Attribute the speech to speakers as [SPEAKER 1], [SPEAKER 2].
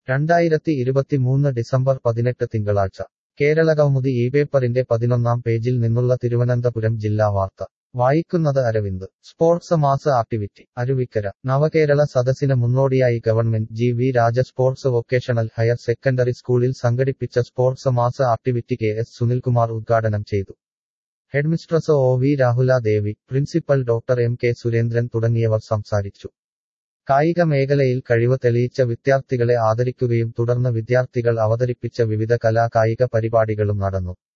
[SPEAKER 1] രണ്ടായിരത്തി ഇരുപത്തിമൂന്ന് ഡിസംബർ പതിനെട്ട് തിങ്കളാഴ്ച കേരളകൗമുദി ഈ പേപ്പറിന്റെ പതിനൊന്നാം പേജിൽ നിന്നുള്ള തിരുവനന്തപുരം ജില്ലാ വാർത്ത വായിക്കുന്നത് Aravind sports mass activity Aruvikkara നവകേരള സദസ്സിന് മുന്നോടിയായി government G V Raja sports vocational higher secondary സ്കൂളിൽ സംഘടിപ്പിച്ച sports mass activity K S Sunilkumar ഉദ്ഘാടനം ചെയ്തു headmistress O V Rahula Devi principal doctor M K Surendran തുടങ്ങിയവർ സംസാരിച്ചു കായിക മേഖലയിൽ കഴിവ് തെളിയിച്ച വിദ്യാർത്ഥികളെ ആദരിക്കുകയും തുടർന്ന് വിദ്യാർത്ഥികൾ അവതരിപ്പിച്ച വിവിധ കലാ കായിക പരിപാടികളും നടന്നു